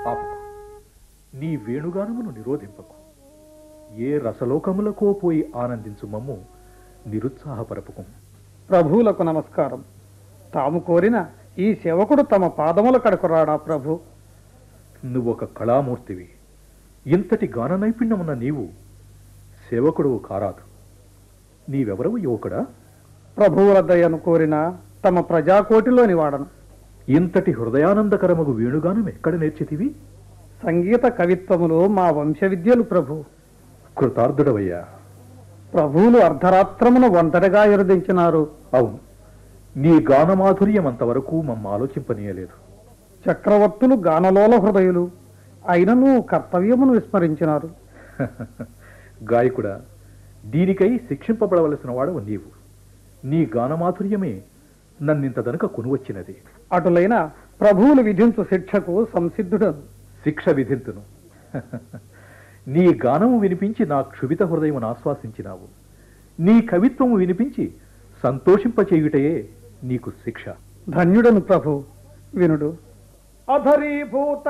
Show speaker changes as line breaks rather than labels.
ఆపుకో నీ వేణుగానమును నిరోధింపకు ఏ రసలోకములకో పోయి ఆనందించు మమ్ము నిరుత్సాహపరపకం
ప్రభువులకు నమస్కారం తాము కోరిన ఈ సేవకుడు తమ పాదముల కడకు రాడా ప్రభు
నువ్వొక కళామూర్తివి ఇంతటి గాన నైపుణ్యమున్న నీవు సేవకుడు కారాదు నీవెవరవు యువకుడా
ప్రభువుల దయను కోరిన తమ ప్రజాకోటిలోని వాడను
ఇంతటి హృదయానందకరమగు వేణుగానం ఎక్కడ నేర్చితివి
సంగీత కవిత్వములో మా వంశ విద్యలు ప్రభు
కృతార్థుడవయ్యా
ప్రభువులు అర్ధరాత్రమున ఒంటరిగా ఎరుదించినారు
అవును నీ గానమాధుర్యం అంతవరకు మమ్మ ఆలోచింపనీయలేదు
చక్రవర్తులు గానలోల హృదయులు అయినను కర్తవ్యమును విస్మరించినారు
గాయకుడా దీనికై శిక్షింపబడవలసిన వాడవు నీవు నీ గానమాధుర్యమే నన్నింతదనక కొనువచ్చినది
అటులైన ప్రభువులు విధించు శిక్షకు సంసిద్ధుడను
శిక్ష విధింతును నీ గానము వినిపించి నా క్షుభిత హృదయమును ఆశ్వాసించినావు నీ కవిత్వము వినిపించి సంతోషింపచేయుటయే నీకు శిక్ష
ధన్యుడను ప్రభు వినుడు అధరీభూత